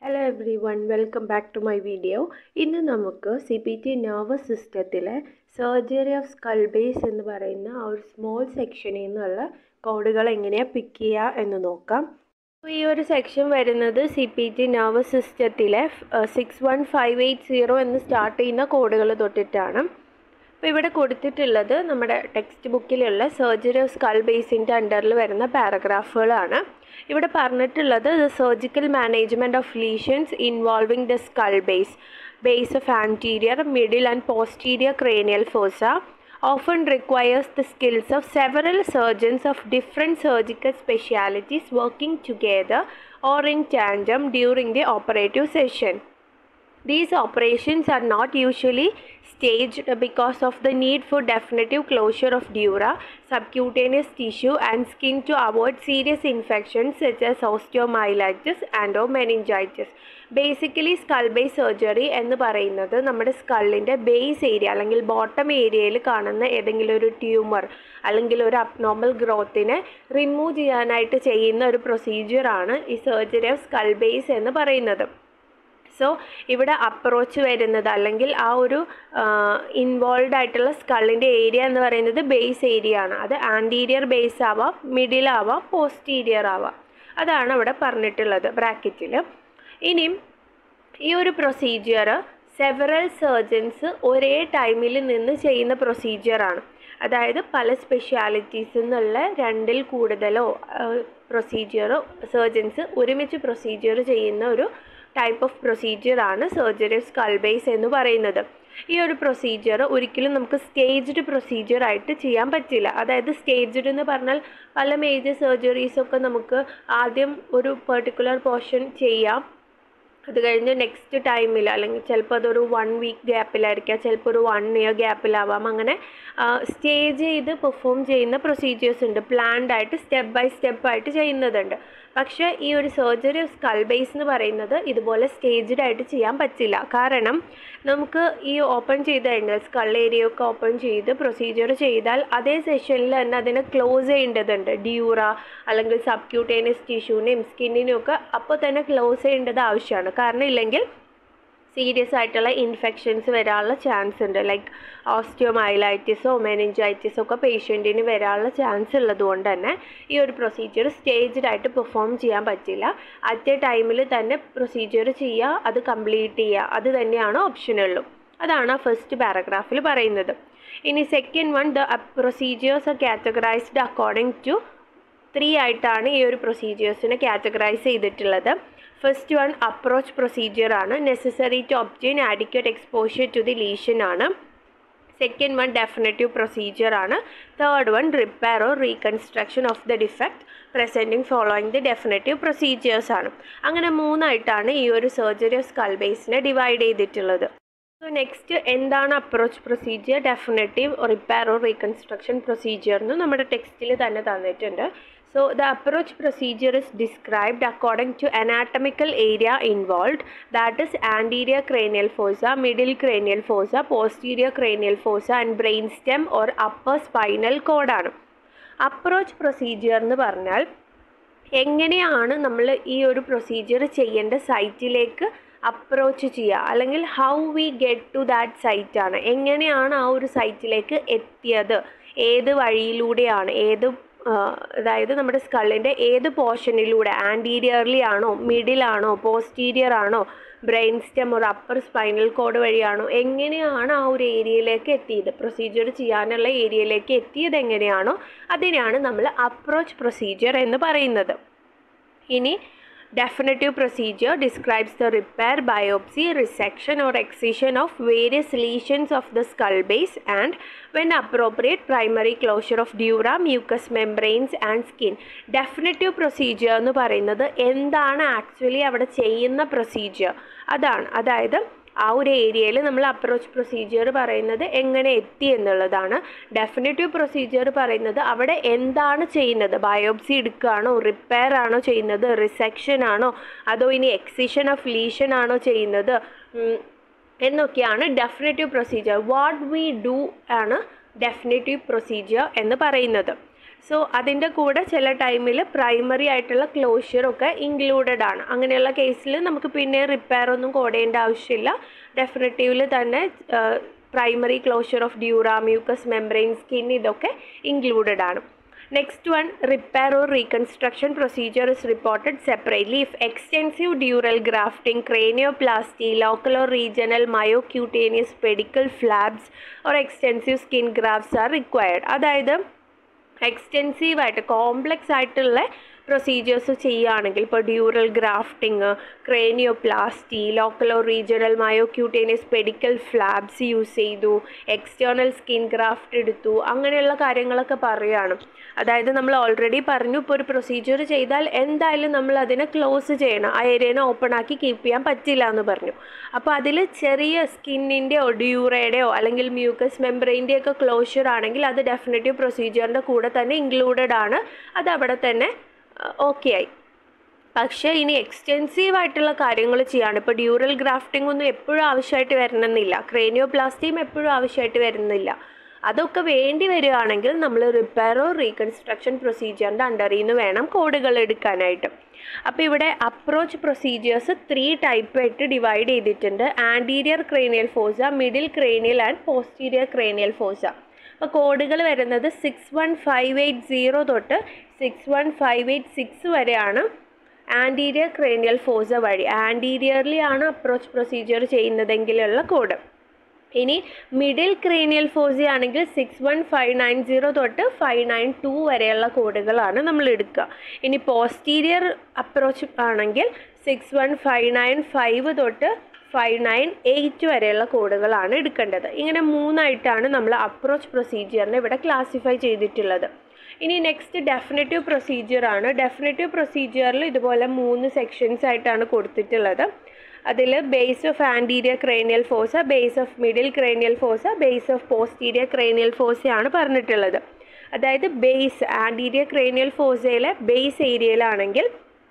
Hello everyone welcome back to my video ഇന്ന് നമുക്ക് C P T nervous സിസ്റ്റത്തിലെ surgery of skull base എന്ന് പറയുന്ന ആ ഒരു സ്മോൾ സെക്ഷനിൽ നിന്നുള്ള കോഡുകൾ എങ്ങനെയാണ് പിക്ക് ചെയ്യുക എന്ന് നോക്കാം അപ്പോൾ ഈ ഒരു സെക്ഷൻ വരുന്നത് സി പി ടി നെർവസ് സിസ്റ്റത്തിലെ six one five eight zero എന്ന് സ്റ്റാർട്ട് ചെയ്യുന്ന കോഡുകൾ തൊട്ടിട്ടാണ് അപ്പോൾ ഇവിടെ കൊടുത്തിട്ടുള്ളത് നമ്മുടെ ടെക്സ്റ്റ് ബുക്കിലുള്ള സർജറി ഓഫ് സ്കൾ ബേസിൻ്റെ അണ്ടറിൽ വരുന്ന പാരഗ്രാഫുകളാണ് ഇവിടെ പറഞ്ഞിട്ടുള്ളത് the surgical management of lesions involving the skull base base of anterior middle and posterior cranial fossa often requires the skills of several surgeons of different surgical specialties working together or in tandem during the operative session. These operations are not usually staged because of the need for definitive closure of dura, subcutaneous tissue, and skin to avoid serious infections such as osteomyelitis and or meningitis. Basically skull base surgery എന്ന് പറയുന്നത് നമ്മുടെ സ്കള്ളിൻ്റെ base area അല്ലെങ്കിൽ bottom ഏരിയയിൽ കാണുന്ന ഏതെങ്കിലും ഒരു tumour അല്ലെങ്കിൽ ഒരു അബ്നോർമൽ ഗ്രോത്തിനെ റിമൂവ് ചെയ്യാനായിട്ട് ചെയ്യുന്ന ഒരു പ്രൊസീജിയറാണ് ഈ സർജറി ഓഫ് സ്കൾ ബേസ് എന്ന് പറയുന്നത് സോ ഇവിടെ അപ്രോച്ച് വരുന്നത് അല്ലെങ്കിൽ ആ ഒരു ഇൻവോൾവ് ആയിട്ടുള്ള സ്കള്ളിൻ്റെ ഏരിയ എന്ന് പറയുന്നത് ബേസ് ഏരിയ ആണ് അത് ആൻറ്റീരിയർ ബേസ് ആവാം മിഡിൽ ആവാം പോസ്റ്റീരിയർ ആവാം അതാണ് അവിടെ പറഞ്ഞിട്ടുള്ളത് ബ്രാക്കറ്റിൽ ഇനിയും ഈ ഒരു പ്രൊസീജിയർ സെവറൽ സർജൻസ് ഒരേ ടൈമിൽ നിന്ന് ചെയ്യുന്ന പ്രൊസീജിയറാണ് അതായത് പല സ്പെഷ്യാലിറ്റീസിൽ നിന്നുള്ള രണ്ടിൽ കൂടുതലോ പ്രൊസീജിയറോ സർജൻസ് ഒരുമിച്ച് പ്രൊസീജിയർ ചെയ്യുന്ന ഒരു ടൈപ്പ് ഓഫ് പ്രൊസീജിയറാണ് സർജറി ഓഫ് സ്കൾ ബേസ് എന്ന് പറയുന്നത് ഈ ഒരു പ്രൊസീജിയർ ഒരിക്കലും നമുക്ക് സ്റ്റേജ്ഡ് പ്രൊസീജിയർ ആയിട്ട് ചെയ്യാൻ പറ്റില്ല അതായത് സ്റ്റേജ്ഡ് എന്ന് പറഞ്ഞാൽ പല മേജർ സർജറീസൊക്കെ നമുക്ക് ആദ്യം ഒരു പെർട്ടിക്കുലർ പോർഷൻ ചെയ്യാം അത് കഴിഞ്ഞ് നെക്സ്റ്റ് ടൈമിൽ അല്ലെങ്കിൽ ചിലപ്പോൾ അതൊരു വൺ വീക്ക് ഗ്യാപ്പിലായിരിക്കാം ചിലപ്പോൾ ഒരു വൺ ഇയർ ഗ്യാപ്പിലാവാം അങ്ങനെ സ്റ്റേജ് ചെയ്ത് പെർഫോം ചെയ്യുന്ന പ്രൊസീജിയേഴ്സ് ഉണ്ട് പ്ലാൻഡ് ആയിട്ട് സ്റ്റെപ്പ് ബൈ സ്റ്റെപ്പ് ആയിട്ട് ചെയ്യുന്നതുണ്ട് പക്ഷേ ഈ ഒരു സർജറി ഓഫ് സ്കൾ ബേസ് എന്ന് പറയുന്നത് ഇതുപോലെ സ്റ്റേജ്ഡ് ആയിട്ട് ചെയ്യാൻ പറ്റില്ല കാരണം നമുക്ക് ഈ ഓപ്പൺ ചെയ്ത് കഴിഞ്ഞാൽ സ്കൾ ഏരിയ ഒക്കെ ഓപ്പൺ ചെയ്ത് പ്രൊസീജിയർ ചെയ്താൽ അതേ സെഷനിൽ തന്നെ അതിനെ ക്ലോസ് ചെയ്യേണ്ടതുണ്ട് ഡ്യൂറ അല്ലെങ്കിൽ സബ്ക്യൂട്ടേനിയസ് ടിഷ്യൂവിനെയും സ്കിന്നിനെയും ഒക്കെ അപ്പോൾ തന്നെ ക്ലോസ് ചെയ്യേണ്ടത് ആവശ്യമാണ് കാരണം ഇല്ലെങ്കിൽ സീരിയസ് ആയിട്ടുള്ള ഇൻഫെക്ഷൻസ് വരാനുള്ള ചാൻസ് ഉണ്ട് ലൈക്ക് ഓസ്റ്റിയോമൈലൈറ്റിസോ മെനിഞ്ചൈറ്റിസോ ഒക്കെ പേഷ്യൻറ്റിന് വരാനുള്ള ചാൻസ് ഉള്ളതുകൊണ്ട് തന്നെ ഈ ഒരു പ്രൊസീജിയർ സ്റ്റേജ്ഡ് ആയിട്ട് പെർഫോം ചെയ്യാൻ പറ്റില്ല അറ്റ് എ ടൈമിൽ തന്നെ പ്രൊസീജിയർ ചെയ്യുക അത് കംപ്ലീറ്റ് ചെയ്യുക അത് തന്നെയാണ് ഓപ്ഷനുള്ളൂ അതാണ് ആ ഫസ്റ്റ് പാരഗ്രാഫിൽ പറയുന്നത് ഇനി second one the procedures are categorized according to three ആയിട്ടാണ് ഈ ഒരു പ്രൊസീജിയേഴ്സിനെ കാറ്റഗറൈസ് ചെയ്തിട്ടുള്ളത് ഫസ്റ്റ് വൺ അപ്രോച്ച് പ്രൊസീജിയർ ആണ് necessary to obtain adequate exposure to the lesion ആണ് സെക്കൻഡ് വൺ ഡെഫിനറ്റീവ് പ്രൊസീജിയർ ആണ് third one repair or reconstruction of the defect presenting following the definitive procedures ആണ് അങ്ങനെ മൂന്നായിട്ടാണ് ഈ ഒരു സർജറി ഓഫ് സ്കൾ ബേസിനെ divide ചെയ്തിട്ടുള്ളത് സോ നെക്സ്റ്റ് എന്താണ് approach procedure definitive repair or reconstruction procedure എന്ന് നമ്മുടെ ടെക്സ്റ്റിൽ തന്നെ തന്നിട്ടുണ്ട് So the approach procedure is described according to anatomical area involved that is anterior cranial fossa, middle cranial fossa, posterior cranial fossa and brainstem or upper spinal cord ആണ് approach procedure എന്ന് പറഞ്ഞാൽ എങ്ങനെയാണ് നമ്മൾ ഈ ഒരു പ്രൊസീജിയർ ചെയ്യേണ്ട സൈറ്റിലേക്ക് approach ചെയ്യുക അല്ലെങ്കിൽ how we get to that സൈറ്റാണ് എങ്ങനെയാണ് ആ ഒരു സൈറ്റിലേക്ക് എത്തിയത് ഏത് വഴിയിലൂടെയാണ് ഏത് അതായത് നമ്മുടെ സ്കള്ളിൻ്റെ ഏത് പോർഷനിലൂടെ ആൻറ്റീരിയർലി ആണോ മിഡിലാണോ പോസ്റ്റീരിയർ ആണോ ബ്രെയിൻ സ്റ്റെം ഒരു അപ്പർ സ്പൈനൽ കോഡ് വഴിയാണോ എങ്ങനെയാണ് ആ ഒരു ഏരിയയിലേക്ക് എത്തിയത് പ്രൊസീജിയർ ചെയ്യാനുള്ള ഏരിയയിലേക്ക് എത്തിയത് എങ്ങനെയാണോ അതിനെയാണ് നമ്മൾ അപ്രോച്ച് പ്രൊസീജിയർ എന്ന് പറയുന്നത് ഇനി Definitive procedure describes the repair, biopsy, resection or excision of various lesions of the skull base and when appropriate primary closure of dura, mucous membranes and skin. Definitive procedure എന്ന് പറയുന്നത് എന്താണ് actually അവിടെ ചെയ്യുന്ന procedure അതാണ് അതായത് ആ ഒരു ഏരിയയിൽ നമ്മൾ അപ്രോച്ച് പ്രൊസീജിയർ പറയുന്നത് എങ്ങനെ എത്തി എന്നുള്ളതാണ് ഡെഫിനറ്റീവ് പ്രൊസീജിയർ പറയുന്നത് അവിടെ എന്താണ് ചെയ്യുന്നത് ബയോപ്സി എടുക്കുകയാണോ റിപ്പയർ ആണോ ചെയ്യുന്നത് റിസെക്ഷൻ ആണോ അതോ ഇനി എക്സിഷൻ ഓഫ് ലീഷൻ ആണോ ചെയ്യുന്നത് എന്നൊക്കെയാണ് definitive procedure what we do ആണ് ഡെഫിനറ്റീവ് പ്രൊസീജിയർ എന്ന് പറയുന്നത് സോ അതിൻ്റെ കൂടെ ചില ടൈമിൽ പ്രൈമറി ആയിട്ടുള്ള ക്ലോഷ്യറൊക്കെ ഇൻക്ലൂഡഡ് ആണ് അങ്ങനെയുള്ള കേസിൽ നമുക്ക് പിന്നെ റിപ്പയർ ഒന്നും കോഡ് ചെയ്യേണ്ട ആവശ്യമില്ല ഡെഫിനറ്റീവിൽ തന്നെ primary closure of dura mucous membrane skin ഇതൊക്കെ ഇൻക്ലൂഡഡ് ആണ് next one repair or reconstruction procedure is reported separately if extensive dural grafting cranioplasty local or regional myocutaneous pedicle flaps or extensive skin grafts are required അതായത് എക്സ്റ്റെൻസീവായിട്ട് complex ആയിട്ടുള്ള procedures ചെയ്യുകയാണെങ്കിൽ ഇപ്പോൾ dural grafting cranioplasty ലോക്കലോ regional myocutaneous pedicle flaps use ചെയ്തു external skin graft എടുത്തു അങ്ങനെയുള്ള കാര്യങ്ങളൊക്കെ പറയുകയാണ് അതായത് നമ്മൾ ഓൾറെഡി പറഞ്ഞു ഇപ്പോൾ ഒരു പ്രൊസീജിയർ ചെയ്താൽ എന്തായാലും നമ്മൾ അതിനെ ക്ലോസ് ചെയ്യണം ആ ഏരിയനെ ഓപ്പൺ ആക്കി കീപ്പ് ചെയ്യാൻ പറ്റില്ല എന്ന് പറഞ്ഞു അപ്പോൾ അതിൽ ചെറിയ സ്കിന്നിൻ്റെയോ ഡ്യൂറയുടെയോ അല്ലെങ്കിൽ മ്യൂക്കസ് മെമ്പറൈൻ്റെയൊക്കെ ക്ലോഷർ ആണെങ്കിൽ അത് ഡെഫിനറ്റീവ് പ്രൊസീജിയറിൻ്റെ കൂടെ തന്നെ ഇൻക്ലൂഡഡ് ആണ് അത് അവിടെ തന്നെ ഓക്കെ ആയി പക്ഷേ ഇനി എക്സ്റ്റെൻസീവ് ആയിട്ടുള്ള കാര്യങ്ങൾ ചെയ്യാണ് ഇപ്പോൾ ഡ്യൂറൽ ഗ്രാഫ്റ്റിംഗ് ഒന്നും എപ്പോഴും ആവശ്യമായിട്ട് വരണമെന്നില്ല ക്രേനിയോപ്ലാസ്റ്റിയും എപ്പോഴും ആവശ്യമായിട്ട് വരുന്നില്ല അതൊക്കെ വേണ്ടി വരികയാണെങ്കിൽ നമ്മൾ റിപ്പയറോ റീകൺസ്ട്രക്ഷൻ പ്രൊസീജിയറിൻ്റെ അണ്ടറിൽ നിന്ന് വേണം കോഡുകൾ എടുക്കാനായിട്ട് അപ്പോൾ ഇവിടെ അപ്രോച്ച് പ്രൊസീജിയേഴ്സ് ത്രീ ടൈപ്പ് ആയിട്ട് ഡിവൈഡ് ചെയ്തിട്ടുണ്ട് anterior cranial fossa middle cranial and posterior cranial fossa അപ്പോൾ കോഡുകൾ വരുന്നത് six one five eight zero തൊട്ട് six one five eight six വരെയാണ് ആൻറ്റീരിയർ ക്രേനിയൽ ഫോസ വഴി ആൻറ്റീരിയർലി ആണ് അപ്രോച്ച് പ്രൊസീജിയർ ചെയ്യുന്നതെങ്കിലുള്ള കോഡ് ഇനി മിഡിൽ ക്രേനിയൽ ഫോസി ആണെങ്കിൽ six one five nine zero തൊട്ട് ഫൈവ് നയൻ ടു വരെയുള്ള കോഡുകളാണ് നമ്മൾ എടുക്കുക ഇനി പോസ്റ്റീരിയർ അപ്രോച്ച് ആണെങ്കിൽ six one five nine five തൊട്ട് ഫൈവ് നയൻ എയ്റ്റ് വരെയുള്ള കോഡുകളാണ് എടുക്കേണ്ടത് ഇങ്ങനെ മൂന്നായിട്ടാണ് നമ്മൾ അപ്രോച്ച് പ്രൊസീജിയറിനെ ഇവിടെ ക്ലാസിഫൈ ചെയ്തിട്ടുള്ളത് ഇനി നെക്സ്റ്റ് ഡെഫിനറ്റീവ് പ്രൊസീജിയർ ആണ് ഡെഫിനറ്റീവ് പ്രൊസീജിയറിൽ ഇതുപോലെ മൂന്ന് സെക്ഷൻസ് ആയിട്ടാണ് കൊടുത്തിട്ടുള്ളത് അതിൽ base of anterior cranial fossa base of middle cranial fossa base of posterior cranial ഫോസയാണ് പറഞ്ഞിട്ടുള്ളത് അതായത് ബേസ് ആൻറ്റീരിയർ ക്രേനിയൽ ഫോസയിലെ ബേസ് ഏരിയയിലാണെങ്കിൽ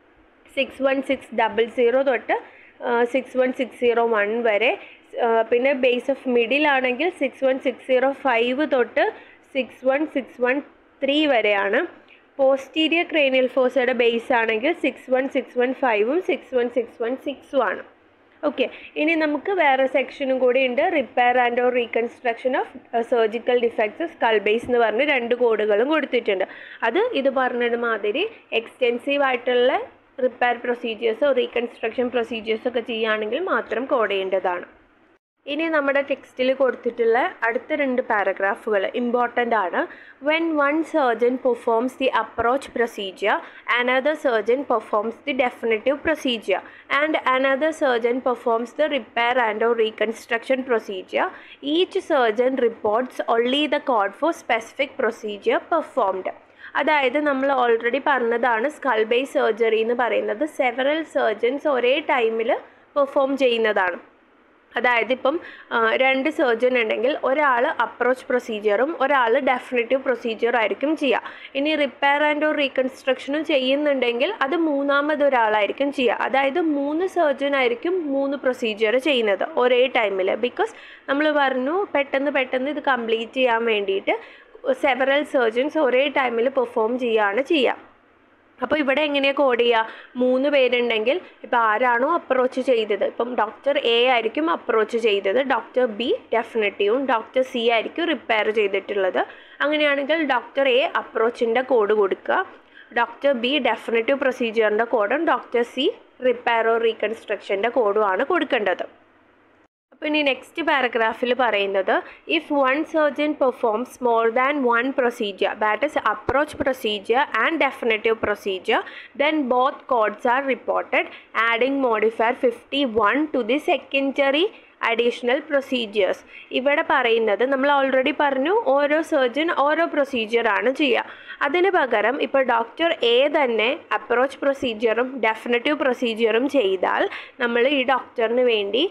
six one six double zero തൊട്ട് six one six zero one വരെ പിന്നെ ബേസ് ഓഫ് മിഡിൽ ആണെങ്കിൽ six one six zero five തൊട്ട് six one six one three വരെയാണ് പോസ്റ്റീരിയർ ക്രേനിയൽ ഫോസയുടെ ബേസ് ആണെങ്കിൽ സിക്സ് വൺ സിക്സ് വൺ ഫൈവും six one six one സിക്സും ആണ് ഓക്കെ ഇനി നമുക്ക് വേറെ സെക്ഷനും കൂടി ഉണ്ട് repair and or reconstruction of surgical defects skull base എന്ന് പറഞ്ഞ് രണ്ട് കോഡുകളും കൊടുത്തിട്ടുണ്ട് അത് ഇത് പറഞ്ഞത് മാതിരി എക്സ്റ്റെൻസീവ് ആയിട്ടുള്ള റിപ്പയർ പ്രൊസീജിയേഴ്സോ റീകൺസ്ട്രക്ഷൻ പ്രൊസീജിയേഴ്സോ ഒക്കെ ചെയ്യുകയാണെങ്കിൽ മാത്രം കോഡ് ചെയ്യേണ്ടതാണ് ഇനി നമ്മുടെ ടെക്സ്റ്റിൽ കൊടുത്തിട്ടുള്ള അടുത്ത രണ്ട് പാരഗ്രാഫുകൾ ഇമ്പോർട്ടൻ്റ് ആണ് when one surgeon performs the approach procedure another surgeon performs the definitive procedure and another surgeon performs the repair and or reconstruction procedure each surgeon reports only the code for specific procedure performed അതായത് നമ്മൾ already പറഞ്ഞതാണ് skull base surgery എന്ന് പറയുന്നത് several surgeons ഒരേ ടൈമിൽ perform ചെയ്യുന്നതാണ് അതായത് ഇപ്പം രണ്ട് സർജൻ ഉണ്ടെങ്കിൽ ഒരാൾ അപ്രോച്ച് പ്രൊസീജിയറും ഒരാൾ ഡെഫിനറ്റീവ് പ്രൊസീജിയർ ആയിരിക്കും ചെയ്യുക ഇനി റിപ്പയർ ആൻഡ് ഓർ റീകൺസ്ട്രക്ഷനും ചെയ്യുന്നുണ്ടെങ്കിൽ അത് മൂന്നാമത് ഒരാളായിരിക്കും ചെയ്യുക അതായത് മൂന്ന് സർജൻ ആയിരിക്കും മൂന്ന് പ്രൊസീജിയർ ചെയ്യുന്നത് ഒരേ ടൈമിൽ ബിക്കോസ് നമ്മൾ പറഞ്ഞു പെട്ടെന്ന് പെട്ടെന്ന് ഇത് കംപ്ലീറ്റ് ചെയ്യാൻ വേണ്ടിയിട്ട് സെവറൽ സർജൻസ് ഒരേ ടൈമിൽ പെർഫോം ചെയ്യുകയാണ് ചെയ്യുക അപ്പോൾ ഇവിടെ എങ്ങനെയാണ് കോഡ് ചെയ്യുക മൂന്ന് പേരുണ്ടെങ്കിൽ ഇപ്പോൾ ആരാണോ അപ്രോച്ച് ചെയ്തത് ഇപ്പം ഡോക്ടർ എ ആയിരിക്കും അപ്രോച്ച് ചെയ്തത് ഡോക്ടർ ബി ഡെഫിനറ്റീവും ഡോക്ടർ സി ആയിരിക്കും റിപ്പയർ ചെയ്തിട്ടുള്ളത് അങ്ങനെയാണെങ്കിൽ ഡോക്ടർ എ അപ്രോച്ചിൻ്റെ കോഡ് കൊടുക്കുക ഡോക്ടർ ബി ഡെഫിനറ്റീവ് പ്രൊസീജിയറിൻ്റെ കോഡും ഡോക്ടർ സി റിപ്പയറോ റീകൺസ്ട്രക്ഷൻ്റെ കോഡും ആണ് കൊടുക്കേണ്ടത് അപ്പോൾ ഇനി നെക്സ്റ്റ് പാരഗ്രാഫിൽ പറയുന്നത് if one surgeon performs more than one procedure that is approach procedure and definitive procedure then both codes are reported adding modifier fifty one to the secondary additional procedures ഇവിടെ പറയുന്നത് നമ്മൾ ഓൾറെഡി പറഞ്ഞു ഓരോ surgeon ഓരോ പ്രൊസീജിയറാണ് ചെയ്യുക അതിന് പകരം ഇപ്പോൾ ഡോക്ടർ എ തന്നെ അപ്രോച്ച് പ്രൊസീജിയറും ഡെഫിനറ്റീവ് പ്രൊസീജിയറും ചെയ്താൽ നമ്മൾ ഈ ഡോക്ടറിന് വേണ്ടി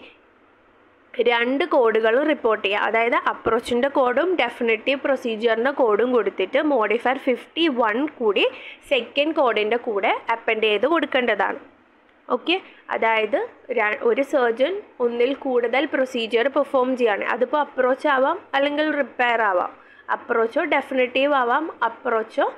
രണ്ട് കോഡുകളും റിപ്പോർട്ട് ചെയ്യുക അതായത് അപ്രോച്ചിൻ്റെ കോഡും ഡെഫിനറ്റീവ് പ്രൊസീജിയറിൻ്റെ കോഡും കൊടുത്തിട്ട് മോഡിഫയർ ഫിഫ്റ്റി വൺ കൂടി സെക്കൻഡ് കോഡിൻ്റെ കൂടെ അപ്പൻഡ് ചെയ്ത് കൊടുക്കേണ്ടതാണ് ഓക്കെ അതായത് ഒരു സർജൻ ഒന്നിൽ കൂടുതൽ പ്രൊസീജിയർ പെർഫോം ചെയ്യാണ് അതിപ്പോൾ അപ്രോച്ച് ആവാം അല്ലെങ്കിൽ റിപ്പയർ ആവാം അപ്രോച്ചോ ഡെഫിനറ്റീവ് ആവാം അപ്രോച്ചോ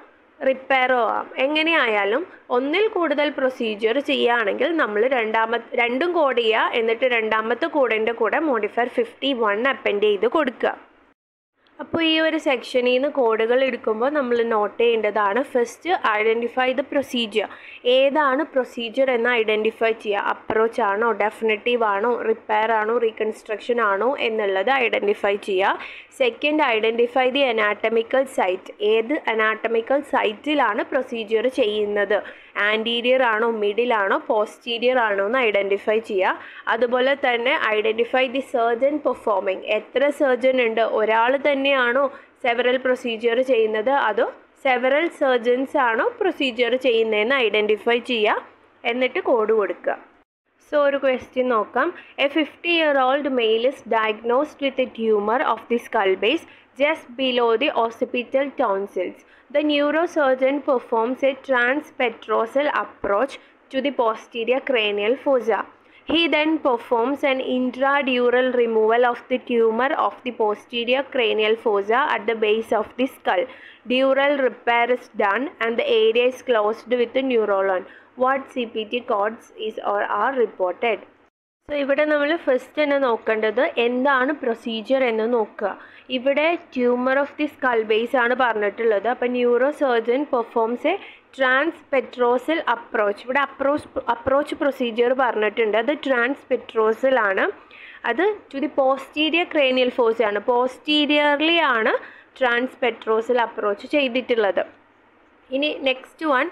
റിപ്പയറോ ആവാം എങ്ങനെയായാലും ഒന്നിൽ കൂടുതൽ പ്രൊസീജിയർ ചെയ്യുകയാണെങ്കിൽ നമ്മൾ രണ്ടാമത്തെ രണ്ടും കോഡ് ചെയ്യുക എന്നിട്ട് രണ്ടാമത്തെ കോഡിൻ്റെ കൂടെ മോഡിഫയർ ഫിഫ്റ്റി വൺ അപ്പൻഡ് ചെയ്ത് കൊടുക്കുക അപ്പോൾ ഈ ഒരു സെക്ഷനിൽ നിന്ന് കോഡുകൾ എടുക്കുമ്പോൾ നമ്മൾ നോട്ട് ചെയ്യേണ്ടതാണ് ഫസ്റ്റ് ഐഡൻറ്റിഫൈ ദ പ്രൊസീജിയർ ഏതാണ് പ്രൊസീജിയർ എന്ന് ഐഡൻറ്റിഫൈ ചെയ്യുക അപ്രോച്ച് ആണോ ഡെഫിനറ്റീവ് ആണോ റിപ്പയർ ആണോ റീകൺസ്ട്രക്ഷൻ ആണോ എന്നുള്ളത് ഐഡൻറ്റിഫൈ ചെയ്യുക second identify the anatomical site ഏത് അനാട്ടമിക്കൽ സൈറ്റിലാണ് പ്രൊസീജിയർ ചെയ്യുന്നത് ആൻറ്റീരിയർ ആണോ മിഡിൽ ആണോ പോസ്റ്റീരിയർ ആണോ എന്ന് ഐഡൻറ്റിഫൈ ചെയ്യുക അതുപോലെ തന്നെ ഐഡൻറ്റിഫൈ ദി സർജൻ പെർഫോമിങ് എത്ര സർജൻ ഉണ്ട് ഒരാൾ തന്നെയാണോ സെവറൽ പ്രൊസീജിയർ ചെയ്യുന്നത് അതോ സെവറൽ സർജൻസ് ആണോ പ്രൊസീജിയർ ചെയ്യുന്നതെന്ന് ഐഡൻറ്റിഫൈ ചെയ്യുക എന്നിട്ട് കോഡ് കൊടുക്കുക സോ ഒരു ക്വസ്റ്റ്യൻ നോക്കാം a fifty year old male is diagnosed with a tumour of the skull base just below the occipital tonsils. The neurosurgeon performs a transpetrosal approach to the posterior cranial fossa. He then performs an intradural removal of the tumor of the posterior cranial fossa at the base of the skull. Dural repair is done and the area is closed with a neurolon. What CPT codes is or are reported? So ഇവിടെ നമ്മൾ first തന്നെ നോക്കേണ്ടത് എന്താണ് procedure എന്ന് നോക്കുക ഇവിടെ tumour of the skull base ആണ് പറഞ്ഞിട്ടുള്ളത് അപ്പം neuro surgeon performs a transpetrosal approach ഇവിടെ അപ്രോച്ച് അപ്രോച്ച് പ്രൊസീജിയർ പറഞ്ഞിട്ടുണ്ട് അത് ട്രാൻസ് പെട്രോസൽ ആണ് അത് to the posterior cranial fossa ആണ് പോസ്റ്റീരിയർലി ആണ് ട്രാൻസ് പെട്രോസൽ അപ്രോച്ച് ചെയ്തിട്ടുള്ളത് ഇനി next one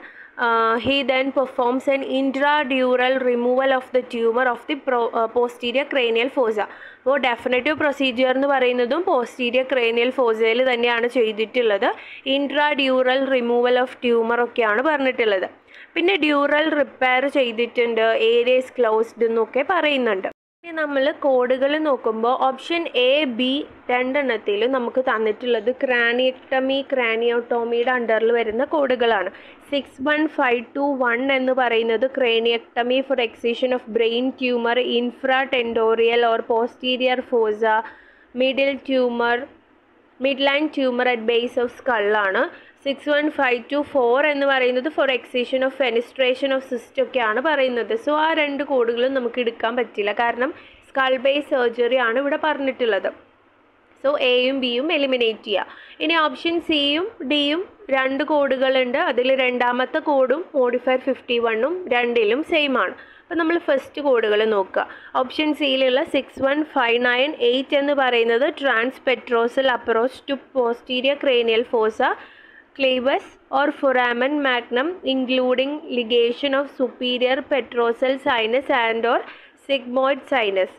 he then performs an intradural removal of the tumor of the pro, uh, posterior cranial fossa അപ്പോൾ definitive procedure എന്ന് പറയുന്നതും posterior cranial ഫോസയിൽ തന്നെയാണ് ചെയ്തിട്ടുള്ളത് intradural removal of tumour ഒക്കെയാണ് പറഞ്ഞിട്ടുള്ളത് പിന്നെ ഡ്യൂറൽ റിപ്പയർ ചെയ്തിട്ടുണ്ട് ഏരിയസ് ക്ലോസ്ഡ് എന്നൊക്കെ പറയുന്നുണ്ട് ഇനി നമ്മൾ കോഡുകൾ നോക്കുമ്പോൾ ഓപ്ഷൻ എ ബി രണ്ടെണ്ണത്തിൽ നമുക്ക് തന്നിട്ടുള്ളത് ക്രാനിയക്ടമി ക്രാനിയോട്ടോമിയുടെ അണ്ടറിൽ വരുന്ന കോഡുകളാണ് six one five two one എന്ന് പറയുന്നത് craniectomy for excision of brain tumour infratentorial or posterior fossa middle tumour midline tumour at base of സ്കള്ളാണ് six one five two four എന്ന് പറയുന്നത് for excision of fenestration of cyst ഒക്കെയാണ് പറയുന്നത് so ആ രണ്ട് കോഡുകളും നമുക്ക് എടുക്കാൻ പറ്റില്ല കാരണം സ്കൾ ബേസ് സർജറി ആണ് ഇവിടെ പറഞ്ഞിട്ടുള്ളത് സോ എയും ബിയും എലിമിനേറ്റ് ചെയ്യുക ഇനി ഓപ്ഷൻ സിയും ഡിയും രണ്ട് കോഡുകളുണ്ട് അതിൽ രണ്ടാമത്തെ കോഡും മോഡിഫയർ ഫിഫ്റ്റി വണ്ണും രണ്ടിലും സെയിം ആണ് അപ്പോൾ നമ്മൾ ഫസ്റ്റ് കോഡുകൾ നോക്കുക ഓപ്ഷൻ സിയിലുള്ള six one five nine eight എന്ന് പറയുന്നത് transpetrosal approach to posterior cranial fossa clivus or foramen magnum including ligation of superior petrosal sinus and or sigmoid sinus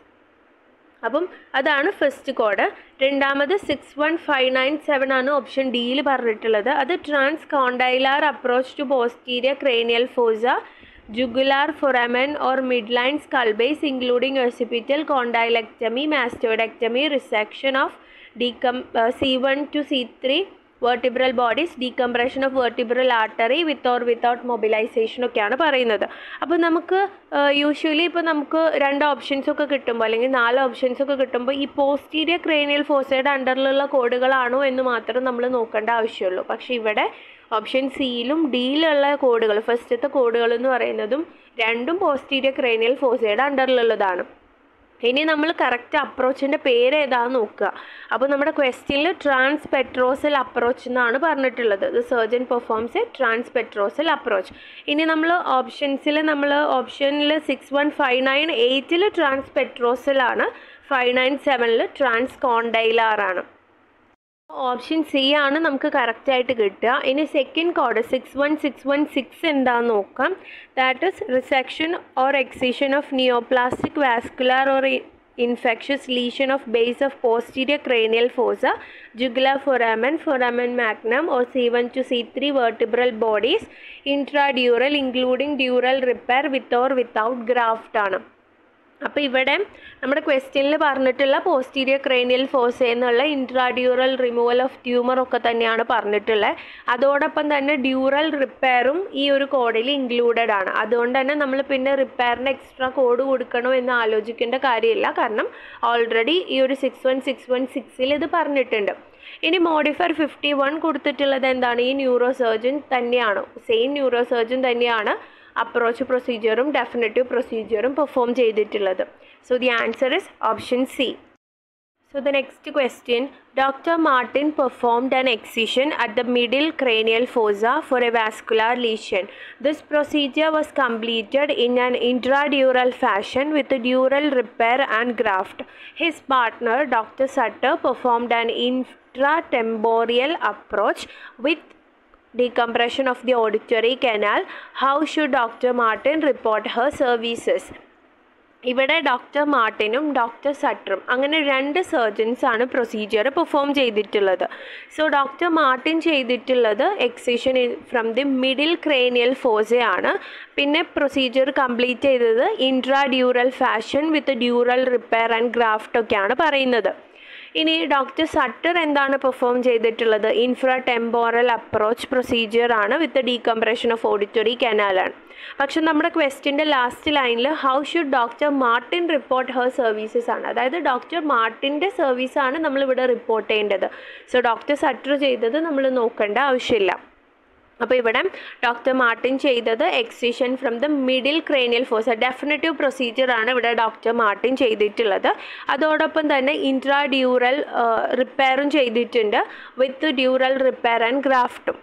അപ്പം അതാണ് ഫസ്റ്റ് കോഡ് രണ്ടാമത് six one five nine seven ആണ് option ഡിയിൽ പറഞ്ഞിട്ടുള്ളത് അത് transcondylar approach to posterior cranial fossa jugular foramen or midline skull base including occipital condylectomy mastoidectomy resection of decom uh, c1 to c3 vertebral bodies decompression of vertebral artery with or without mobilization ഒക്കെയാണ് പറയുന്നത് അപ്പോൾ നമുക്ക് usually ഇപ്പോൾ നമുക്ക് രണ്ട് options ഒക്കെ കിട്ടുമ്പോൾ അല്ലെങ്കിൽ നാല് ഓപ്ഷൻസ് ഒക്കെ കിട്ടുമ്പോൾ ഈ പോസ്റ്റീരിയർ ക്രേനിയൽ ഫോസയുടെ അണ്ടറിലുള്ള കോഡുകളാണോ എന്ന് മാത്രം നമ്മൾ നോക്കേണ്ട ആവശ്യമുള്ളൂ പക്ഷേ ഇവിടെ ഓപ്ഷൻ സിയിലും ഡിയിലുള്ള കോഡുകൾ ഫസ്റ്റത്തെ കോഡുകൾ എന്ന് പറയുന്നതും രണ്ടും പോസ്റ്റീരിയർ ക്രേനിയൽ ഫോസയുടെ അണ്ടറിലുള്ളതാണ് ഇനി നമ്മൾ കറക്റ്റ് അപ്രോച്ചിൻ്റെ പേര് ഏതാണെന്ന് നോക്കുക അപ്പോൾ നമ്മുടെ ക്വസ്റ്റ്യനിൽ ട്രാൻസ് പെട്രോസൽ അപ്രോച്ച് എന്നാണ് പറഞ്ഞിട്ടുള്ളത് the surgeon performs a transpetrosal approach ഇനി നമ്മൾ ഓപ്ഷൻസിൽ നമ്മൾ ഓപ്ഷനിൽ സിക്സ് വൺ ഫൈവ് നയൻ എയ്റ്റിൽ ട്രാൻസ് പെട്രോസലാണ് ഫൈവ് നയൻ സെവനിൽ ട്രാൻസ് കോണ്ടൈലാറാണ് ഓപ്ഷൻ സി ആണ് നമുക്ക് കറക്റ്റായിട്ട് കിട്ടുക ഇനി second code six one six one six എന്താണെന്ന് നോക്കാം that is resection or excision of neoplastic vascular or infectious lesion of base of posterior cranial fossa jugular foramen foramen magnum or C one to C three vertebral bodies intradural including dural repair with or without graft ആണ് അപ്പോൾ ഇവിടെ നമ്മുടെ ക്വസ്റ്റ്യനിൽ പറഞ്ഞിട്ടുള്ള posterior cranial fossa എന്നുള്ള intradural removal of tumour ഒക്കെ തന്നെയാണ് പറഞ്ഞിട്ടുള്ളത് അതോടൊപ്പം തന്നെ ഡ്യൂറൽ റിപ്പയറും ഈ ഒരു കോഡിൽ ഇൻക്ലൂഡഡ് ആണ് അതുകൊണ്ട് തന്നെ നമ്മൾ പിന്നെ റിപ്പയറിന് എക്സ്ട്രാ കോഡ് കൊടുക്കണോ എന്ന് ആലോചിക്കേണ്ട കാര്യമില്ല കാരണം ഓൾറെഡി ഈ ഒരു സിക്സ് വൺ സിക്സ് വൺ സിക്സിൽ ഇത് പറഞ്ഞിട്ടുണ്ട് ഇനി മോഡിഫയർ ഫിഫ്റ്റി വൺ കൊടുത്തിട്ടുള്ളത് എന്താണ് ഈ ന്യൂറോ സർജൻ തന്നെയാണ് സെയിം ന്യൂറോ സർജൻ തന്നെയാണ് അപ്രോച്ച് പ്രൊസീജിയറും ഡെഫിനറ്റീവ് പ്രൊസീജിയറും പെർഫോം ചെയ്തിട്ടുള്ളത് so the answer is option C So the next question, Dr. Martin performed an excision at the middle cranial fossa for a vascular lesion. This procedure was completed in an intradural fashion with a dural repair and graft. His partner, Dr. Sutter, performed an intratemporal approach with decompression of the auditory canal. How should Dr. Martin report her services? ഇവിടെ doctor മാർട്ടിനും doctor സട്ടറും അങ്ങനെ രണ്ട് surgeons ആണ് procedure perform ചെയ്തിട്ടുള്ളത് so doctor Martin ചെയ്തിട്ടുള്ളത് excision from the middle cranial ഫോസയാണ് പിന്നെ പ്രൊസീജിയർ കംപ്ലീറ്റ് ചെയ്തത് intradural fashion with dural repair and graft ഒക്കെയാണ് പറയുന്നത് ഇനി ഡോക്ടർ സട്ടർ എന്താണ് പെർഫോം ചെയ്തിട്ടുള്ളത് ഇൻഫ്രാ ടെമ്പോറൽ അപ്രോച്ച് പ്രൊസീജിയർ ആണ് വിത്ത് ഡീകംപ്രഷൻ ഓഫ് ഓഡിറ്ററി കനാലാണ് പക്ഷെ നമ്മുടെ ക്വസ്റ്റിൻ്റെ ലാസ്റ്റ് ലൈനിൽ how should doctor Martin report her services ആണ് അതായത് ഡോക്ടർ മാർട്ടിൻ്റെ സർവീസാണ് നമ്മളിവിടെ റിപ്പോർട്ട് ചെയ്യേണ്ടത് സോ ഡോക്ടർ സട്ടർ ചെയ്തത് നമ്മൾ നോക്കേണ്ട ആവശ്യമില്ല അപ്പോൾ ഇവിടെ ഡോക്ടർ മാർട്ടിൻ ചെയ്തത് excision from the middle cranial fossa definitive procedure ആണ് ഇവിടെ ഡോക്ടർ മാർട്ടിൻ ചെയ്തിട്ടുള്ളത് അതോടൊപ്പം തന്നെ ഇൻട്രാ ഡ്യൂറൽ റിപ്പയറും ചെയ്തിട്ടുണ്ട് വിത്ത് ഡ്യൂറൽ റിപ്പയർ ആൻഡ് ഗ്രാഫ്റ്റും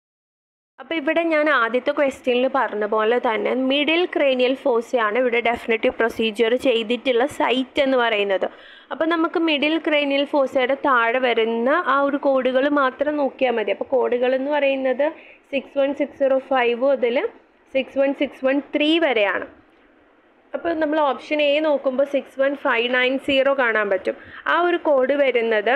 അപ്പോൾ ഇവിടെ ഞാൻ ആദ്യത്തെ ക്വസ്റ്റ്യനിൽ പറഞ്ഞ പോലെ തന്നെ മിഡിൽ ക്രേനിയൽ ഫോഴ്സാണ് ഇവിടെ ഡെഫിനറ്റീവ് പ്രൊസീജിയർ ചെയ്തിട്ടുള്ള സൈറ്റ് എന്ന് പറയുന്നത് അപ്പോൾ നമുക്ക് മിഡിൽ ക്രേനിയൽ ഫോഴ്സയുടെ താഴെ വരുന്ന ആ ഒരു കോഡുകൾ മാത്രം നോക്കിയാൽ മതി അപ്പോൾ കോഡുകൾ എന്ന് പറയുന്നത് six one six zero five മുതൽ six one six one three വരെയാണ് അപ്പോൾ നമ്മൾ ഓപ്ഷൻ എ നോക്കുമ്പോൾ six one five nine zero കാണാൻ പറ്റും ആ ഒരു കോഡ് വരുന്നത്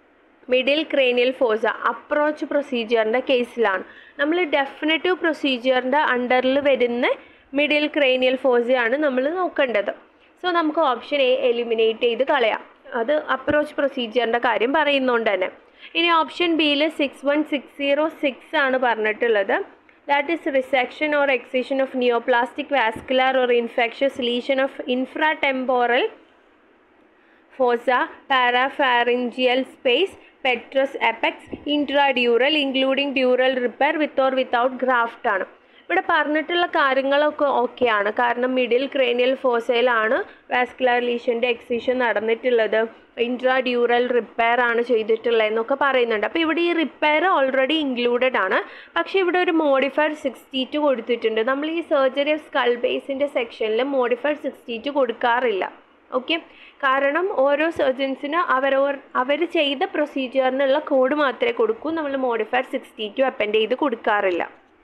മിഡിൽ ക്രേനിയൽ ഫോഴ്സ അപ്രോച്ച് പ്രൊസീജിയറിൻ്റെ കേസിലാണ് നമ്മൾ ഡെഫിനറ്റീവ് പ്രൊസീജിയറിൻ്റെ അണ്ടറിൽ വരുന്ന മിഡിൽ ക്രേനിയൽ ഫോഴ്സയാണ് നമ്മൾ നോക്കേണ്ടത് സോ നമുക്ക് ഓപ്ഷൻ എ എലിമിനേറ്റ് ചെയ്ത് കളയാം അത് അപ്രോച്ച് പ്രൊസീജിയറിൻ്റെ കാര്യം പറയുന്നതുകൊണ്ട് തന്നെ ഇനി ഓപ്ഷൻ ബിയിൽ six one six zero six ആണ് പറഞ്ഞിട്ടുള്ളത് that is resection or excision of neoplastic vascular or infectious lesion of infratemporal fossa parapharyngeal space petrous apex intradural including dural repair with or without graft ആണ് ഇവിടെ പറഞ്ഞിട്ടുള്ള കാര്യങ്ങളൊക്കെ ഓക്കെയാണ് കാരണം middle cranial ഫോസയിലാണ് vascular ലീഷൻ്റെ എക്സിഷൻ നടന്നിട്ടുള്ളത് ഇൻട്രാഡ്യൂറൽ റിപ്പയർ ആണ് ചെയ്തിട്ടുള്ളത് എന്നൊക്കെ പറയുന്നുണ്ട് അപ്പോൾ ഇവിടെ ഈ റിപ്പയർ ഓൾറെഡി ഇൻക്ലൂഡഡ് ആണ് പക്ഷേ ഇവിടെ ഒരു മോഡിഫയർ സിക്സ്റ്റി ടു കൊടുത്തിട്ടുണ്ട് നമ്മൾ ഈ സർജറി ഓഫ് സ്കൾ ബേസിൻ്റെ സെക്ഷനിൽ മോഡിഫയർ സിക്സ്റ്റി ടു കൊടുക്കാറില്ല ഓക്കെ കാരണം ഓരോ സർജൻസിന് അവരോ അവർ ചെയ്ത പ്രൊസീജിയറിനുള്ള കോഡ് മാത്രമേ കൊടുക്കൂ നമ്മൾ മോഡിഫയർ സിക്സ്റ്റി ടു അപ്പൻഡ് ചെയ്ത് കൊടുക്കാറില്ല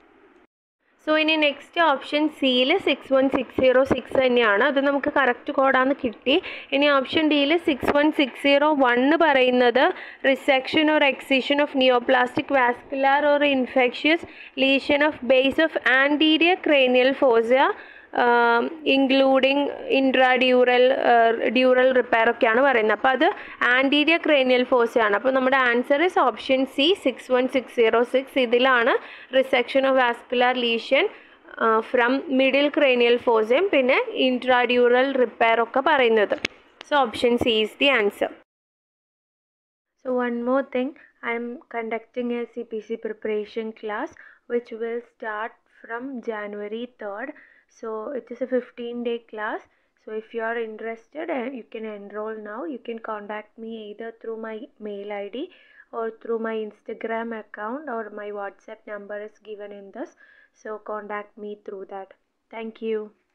സോ ഇനി നെക്സ്റ്റ് ഓപ്ഷൻ സിയിൽ six one six zero six തന്നെയാണ് അത് നമുക്ക് കറക്റ്റ് കോഡാന്ന് കിട്ടി ഇനി ഓപ്ഷൻ ഡിയിൽ six one six zero one പറയുന്നത് resection or excision of neoplastic vascular or infectious lesion of base of anterior cranial fossa including intradural dural repair ഒക്കെയാണ് പറയുന്നത് അപ്പോൾ അത് ആൻറ്റീരിയർ ക്രേനിയൽ ഫോഴ്സാണ് അപ്പോൾ നമ്മുടെ answer is option C six one six zero six ഇതിലാണ് resection of vascular lesion from middle cranial ഫോഴ്സയും പിന്നെ ഇൻട്രാഡ്യൂറൽ റിപ്പയർ ഒക്കെ പറയുന്നത് so option C is the answer So one more thing, I am conducting a CPC preparation class which will start from January 3rd. So it is a 15 day class. So if you are interested and you can enroll now, you can contact me either through my mail ID or through my Instagram account or my WhatsApp number is given in this. So contact me through that. Thank you.